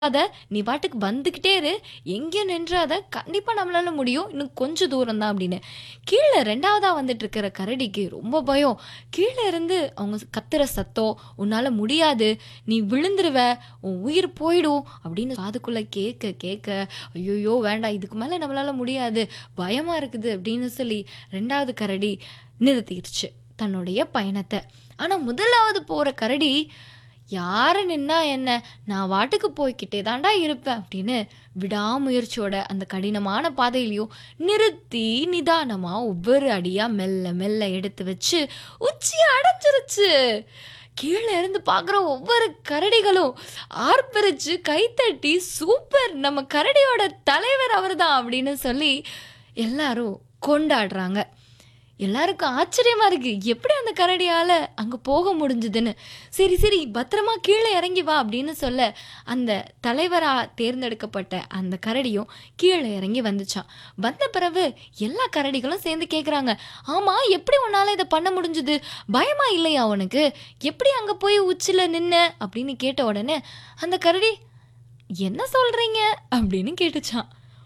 அத நீ பாட்டுக்கு வந்துக்கிட்டே இரு எங்கேயும் நின்றாத கண்டிப்பா நம்மளால முடியும் இன்னும் கொஞ்சம் தூரம் தான் அப்படின்னு கீழே ரெண்டாவதா வந்துட்டு இருக்கிற கரடிக்கு ரொம்ப பயம் கீழே இருந்து அவங்க கத்துற சத்தம் உன்னால முடியாது நீ விழுந்துருவ உன் உயிர் போயிடும் அப்படின்னு காதுக்குள்ள கேட்க கேட்க ஐயோ வேண்டாம் இதுக்கு மேல நம்மளால முடியாது பயமா இருக்குது அப்படின்னு சொல்லி ரெண்டாவது கரடி நிறுத்திடுச்சு தன்னுடைய பயணத்தை ஆனா முதலாவது போற கரடி யாரு நின்னா என்ன நான் வாட்டுக்கு போய்க்கிட்டே தாண்டா இருப்பேன் அப்படின்னு விடாமுயற்சியோட அந்த கடினமான பாதையிலையும் நிறுத்தி நிதானமா ஒவ்வொரு அடியா மெல்ல மெல்ல எடுத்து வச்சு உச்சியை அடைஞ்சிருச்சு கீழே இருந்து பார்க்குற ஒவ்வொரு கரடிகளும் ஆர்ப்பரிச்சு கைத்தட்டி சூப்பர் நம்ம கரடியோட தலைவர் அவர்தான் அப்படின்னு சொல்லி எல்லாரும் கொண்டாடுறாங்க எல்லாருக்கும் ஆச்சரியமா இருக்கு எப்படி அந்த கரடியால அங்க போக முடிஞ்சுதுன்னு சரி சரி பத்திரமா கீழே இறங்கி வா அப்படின்னு சொல்ல அந்த தலைவரா தேர்ந்தெடுக்கப்பட்ட அந்த கரடியும் கீழே இறங்கி வந்துச்சான் வந்த பிறகு எல்லா கரடிகளும் சேர்ந்து கேக்குறாங்க ஆமா எப்படி உன்னால இதை பண்ண முடிஞ்சுது பயமா இல்லையா உனக்கு எப்படி அங்க போய் உச்சில நின்ன அப்படின்னு கேட்ட உடனே அந்த கரடி என்ன சொல்றீங்க அப்படின்னு கேட்டுச்சான்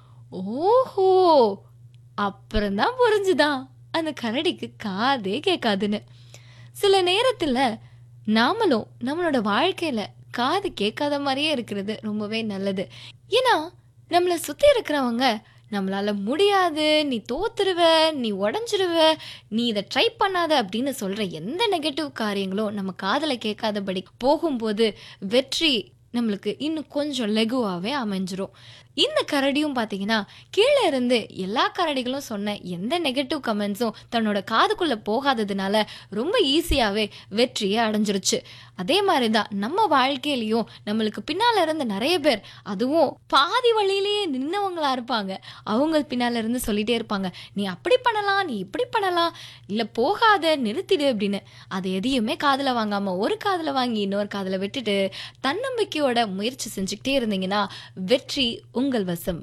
ஓஹோ அப்புறம்தான் புரிஞ்சுதான் அந்த கரடிக்கு காதே கேட்காதுன்னு சில நேரத்தில் நாமளும் நம்மளோட வாழ்க்கையில காது கேட்காத மாதிரியே இருக்கிறது ரொம்பவே நல்லது ஏன்னா நம்மளை சுற்றி இருக்கிறவங்க நம்மளால முடியாது நீ தோத்துருவ நீ உடஞ்சிருவ நீ இதை ட்ரை பண்ணாத அப்படின்னு சொல்ற எந்த நெகட்டிவ் காரியங்களும் நம்ம காதில் கேட்காதபடி போகும்போது வெற்றி நம்மளுக்கு இன்னும் கொஞ்சம் லெகுவாகவே அமைஞ்சிரும் இந்த கரடியும் பார்த்தீங்கன்னா கீழே இருந்து எல்லா கரடிகளும் சொன்ன எந்த நெகட்டிவ் கமெண்ட்ஸும் தன்னோட காதுக்குள்ளே போகாததுனால ரொம்ப ஈஸியாகவே வெற்றியை அடைஞ்சிருச்சு அதே மாதிரி தான் நம்ம வாழ்க்கையிலையும் நம்மளுக்கு பின்னால் இருந்து நிறைய பேர் அதுவும் பாதி வழியிலேயே நின்னவங்களா இருப்பாங்க அவங்க பின்னால் இருந்து சொல்லிட்டே இருப்பாங்க நீ அப்படி பண்ணலாம் நீ இப்படி பண்ணலாம் இல்லை போகாத நிறுத்திடு அப்படின்னு அது எதையுமே காதில் வாங்காமல் ஒரு காதில் வாங்கி இன்னொரு காதில் விட்டுட்டு தன்னம்பிக்கையோட முயற்சி செஞ்சுக்கிட்டே இருந்தீங்கன்னா வெற்றி உங்கள் வசம்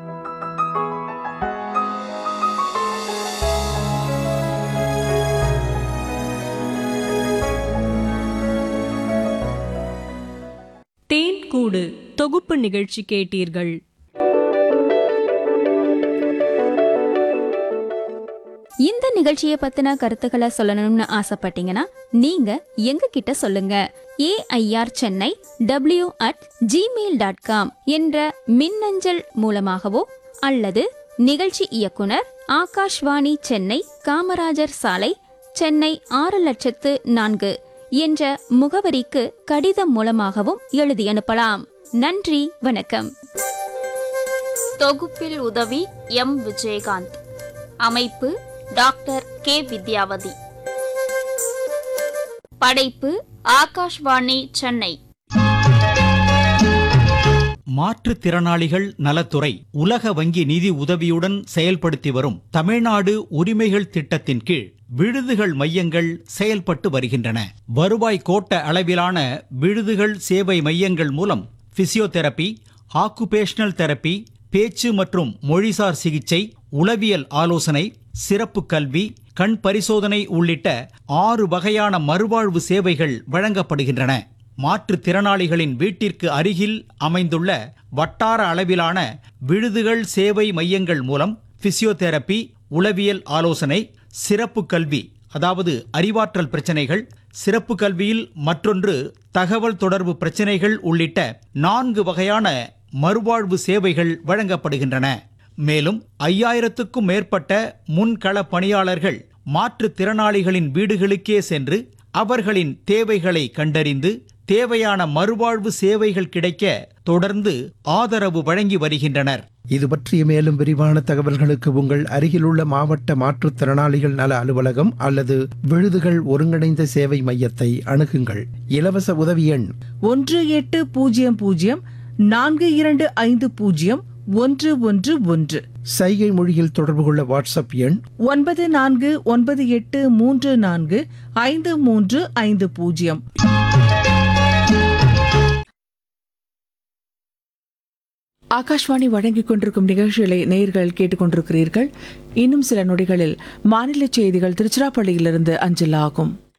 தேன் கூடு தொகுப்பு நிகழ்ச்சி கேட்டீர்கள் இந்த நிகழ்ச்சியை பத்தின கருத்துக்களை சொல்லணும்னு ஆசைப்பட்டீங்கன்னா நீங்க எங்க கிட்ட சொல்லுங்க AIR Chennai W at Gmail dot com என்ற மின்னஞ்சல் மூலமாகவோ அல்லது நிகழ்ச்சி இயக்குனர் ஆகாஷ்வாணி சென்னை காமராஜர் சாலை சென்னை ஆறு லட்சத்து நான்கு என்ற முகவரிக்கு கடிதம் மூலமாகவும் எழுதி அனுப்பலாம் நன்றி வணக்கம் தொகுப்பில் உதவி எம் விஜயகாந்த் அமைப்பு டாக்டர் கே வித்யாவதி படைப்பு ஆகாஷ்வாணி சென்னை மாற்றுத்திறனாளிகள் நலத்துறை உலக வங்கி நிதி உதவியுடன் செயல்படுத்தி வரும் தமிழ்நாடு உரிமைகள் திட்டத்தின் கீழ் விடுதிகள் மையங்கள் செயல்பட்டு வருகின்றன வருவாய் கோட்ட அளவிலான விடுதிகள் சேவை மையங்கள் மூலம் பிசியோதெரபி ஆக்குபேஷனல் தெரபி பேச்சு மற்றும் மொழிசார் சிகிச்சை உளவியல் ஆலோசனை சிறப்பு கல்வி கண் பரிசோதனை உள்ளிட்ட ஆறு வகையான மறுவாழ்வு சேவைகள் வழங்கப்படுகின்றன மாற்றுத்திறனாளிகளின் வீட்டிற்கு அருகில் அமைந்துள்ள வட்டார அளவிலான விடுதிகள் சேவை மையங்கள் மூலம் பிசியோதெரபி உளவியல் ஆலோசனை சிறப்பு கல்வி அதாவது அறிவாற்றல் பிரச்சனைகள் சிறப்பு கல்வியில் மற்றொன்று தகவல் தொடர்பு பிரச்சனைகள் உள்ளிட்ட நான்கு வகையான மறுவாழ்வு சேவைகள் வழங்கப்படுகின்றன மேலும் ஐயாயிரத்துக்கும் மேற்பட்ட முன்கள பணியாளர்கள் மாற்றுத்திறனாளிகளின் வீடுகளுக்கே சென்று அவர்களின் தேவைகளை கண்டறிந்து தேவையான மறுவாழ்வு சேவைகள் கிடைக்க தொடர்ந்து ஆதரவு வழங்கி வருகின்றனர் இது பற்றிய மேலும் விரிவான தகவல்களுக்கு உங்கள் அருகிலுள்ள மாவட்ட மாற்றுத்திறனாளிகள் நல அலுவலகம் அல்லது விழுதுகள் ஒருங்கிணைந்த சேவை மையத்தை அணுகுங்கள் இலவச உதவி எண் ஒன்று எட்டு பூஜ்ஜியம் பூஜ்ஜியம் நான்கு இரண்டு ஐந்து பூஜ்ஜியம் ஒன்று ஒன்று ஒன்று சைகை மொழியில் தொடர்பு கொள்ள வாட்ஸ்அப் எண் ஒன்பது நான்கு ஒன்பது எட்டு மூன்று நான்கு ஐந்து மூன்று ஐந்து பூஜ்ஜியம் ஆகாஷ்வாணி வழங்கிக் கொண்டிருக்கும் நிகழ்ச்சிகளை நேயர்கள் கேட்டுக்கொண்டிருக்கிறீர்கள் இன்னும் சில நொடிகளில் மாநில செய்திகள் திருச்சிராப்பள்ளியிலிருந்து அஞ்சல் ஆகும்